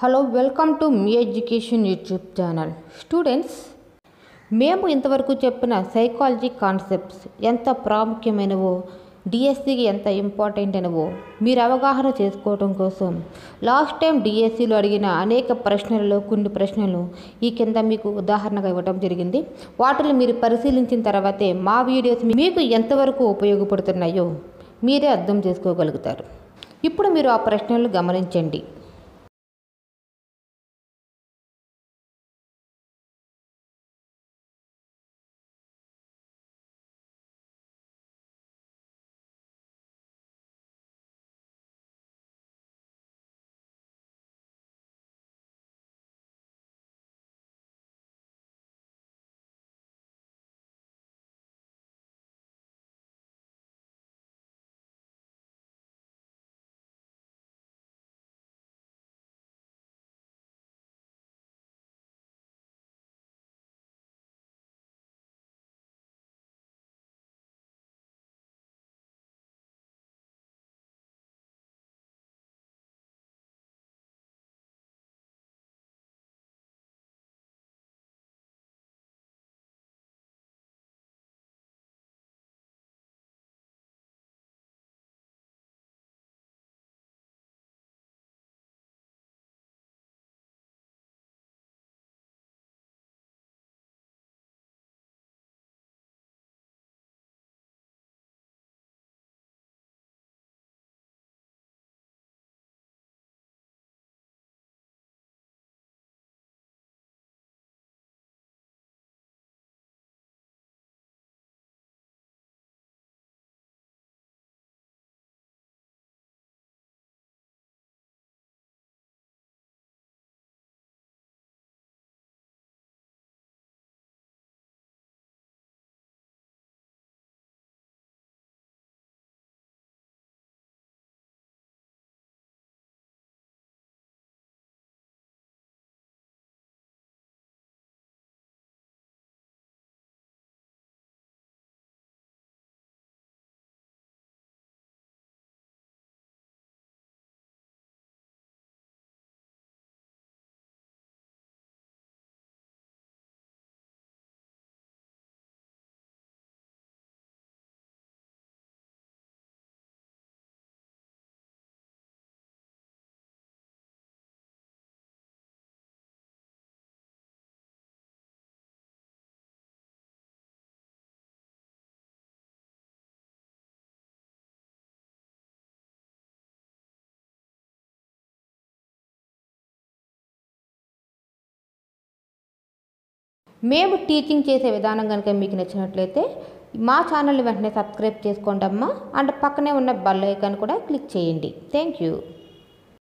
hello welcome to మీ education YouTube channel students మేము ఇంతవరకు చెప్పిన సైకాలజీ కాన్సెప్ట్స్ ఎంత ప్రాముఖ్యమైనవో డిఎస్సికి ఎంత ఇంపార్టెంట్ అయినవో మీరు అవగాహన చేసుకోవడం కోసం లాస్ట్ టైం డిఎస్సిలో అడిగిన అనేక ప్రశ్నలలో కొన్ని ప్రశ్నలు ఈ కింద మీకు ఉదాహరణగా ఇవ్వడం జరిగింది వాటిని మీరు పరిశీలించిన తర్వాతే మా వీడియోస్ మీకు ఎంతవరకు ఉపయోగపడుతున్నాయో మీరే అర్థం చేసుకోగలుగుతారు ఇప్పుడు మీరు ఆ ప్రశ్నలు గమనించండి మేము టీచింగ్ చేసే విధానం కనుక మీకు నచ్చినట్లయితే మా ఛానల్ వెంటనే సబ్స్క్రైబ్ చేసుకోండి అమ్మా అండ్ పక్కనే ఉన్న బెల్ ఐకాన్ కూడా క్లిక్ చేయండి థ్యాంక్ యూ